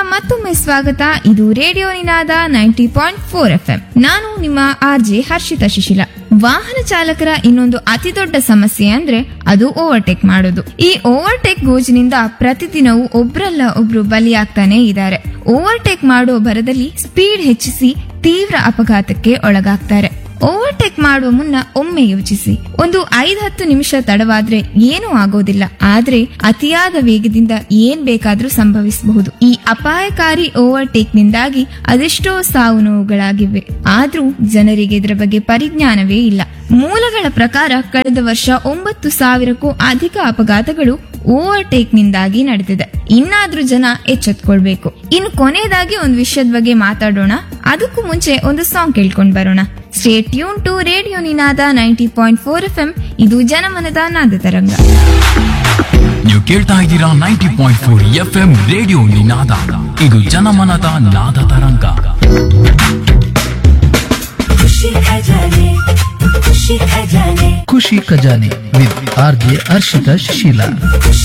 ಮತ್ತೊಮ್ಮೆ ಸ್ವಾಗತ ಇದು Radio Ninaada ninety point four F ನಾನು ನಿಮ್ಮ ಆರ್ ಜೆ ಹರ್ಷಿತಾ ಶಿಶಿಲ ವಾಹನ ಚಾಲಕರ ಇನ್ನೊಂದು ಅತಿ ದೊಡ್ಡ ಸಮಸ್ಯೆ ಅಂದ್ರೆ ಅದು ಓವರ್ಟೇಕ್ ಮಾಡೋದು ಈ ಓವರ್ಟೇಕ್ ಗೋಜಿನಿಂದ ಪ್ರತಿದಿನವೂ ಒಬ್ರಲ್ಲ ಒಬ್ರು ಬಲಿಯಾಗ್ತಾನೆ ಇದ್ದಾರೆ ಓವರ್ಟೇಕ್ ಮಾಡೋ ಭರದಲ್ಲಿ ಸ್ಪೀಡ್ ಹೆಚ್ಚಿಸಿ ತೀವ್ರ ಅಪಘಾತಕ್ಕೆ ಒಳಗಾಗ್ತಾರೆ ಓವರ್ಟೇಕ್ ಮಾಡುವ ಮುನ್ನ ಒಮ್ಮೆ ಯೋಚಿಸಿ ಒಂದು ಐದ್ ಹತ್ತು ನಿಮಿಷ ತಡವಾದ್ರೆ ಏನೂ ಆಗೋದಿಲ್ಲ ಆದ್ರೆ ಅತಿಯಾದ ವೇಗದಿಂದ ಏನ್ ಬೇಕಾದ್ರೂ ಸಂಭವಿಸಬಹುದು ಈ ಅಪಾಯಕಾರಿ ಓವರ್ಟೇಕ್ ನಿಂದಾಗಿ ಅದೆಷ್ಟೋ ಸಾವು ನೋವುಗಳಾಗಿವೆ ಆದ್ರೂ ಜನರಿಗೆ ಇದರ ಬಗ್ಗೆ ಪರಿಜ್ಞಾನವೇ ಇಲ್ಲ ಮೂಲಗಳ ಪ್ರಕಾರ ಕಳೆದ ವರ್ಷ ಒಂಬತ್ತು ಸಾವಿರಕ್ಕೂ ಅಧಿಕ ಅಪಘಾತಗಳು ಓವರ್ಟೇಕ್ ನಿಂದಾಗಿ ನಡೆದಿದೆ ಇನ್ನಾದ್ರೂ ಜನ ಎಚ್ಚೆತ್ಕೊಳ್ಬೇಕು ಇನ್ನು ಕೊನೆಯದಾಗಿ ಒಂದು ವಿಷಯದ ಬಗ್ಗೆ ಮಾತಾಡೋಣ ಅದಕ್ಕೂ ಮುಂಚೆ ಒಂದು ಸಾಂಗ್ ಕೇಳ್ಕೊಂಡ್ ಬರೋಣ stay tune to Radio Ninaada ninety point four F M ಇದು ಜನಮನದ ನಾದ ತರಂಗ ನೀವು ಕೇಳ್ತಾ ಇದ್ದೀರಾ ninety point four F M Radio Ninaada ಇದು ಜನಮನದ ನಾದ ತರಂಗ ಖುಷಿ ಖಜಾನೆ ಖುಷಿ ಖಜಾನೆ ಖುಷಿ ಖಜಾನೆ ವಿತ್ ಆರ್ ಜೆ ಹರ್ಷಿತಾ ಶಿಶೀಲ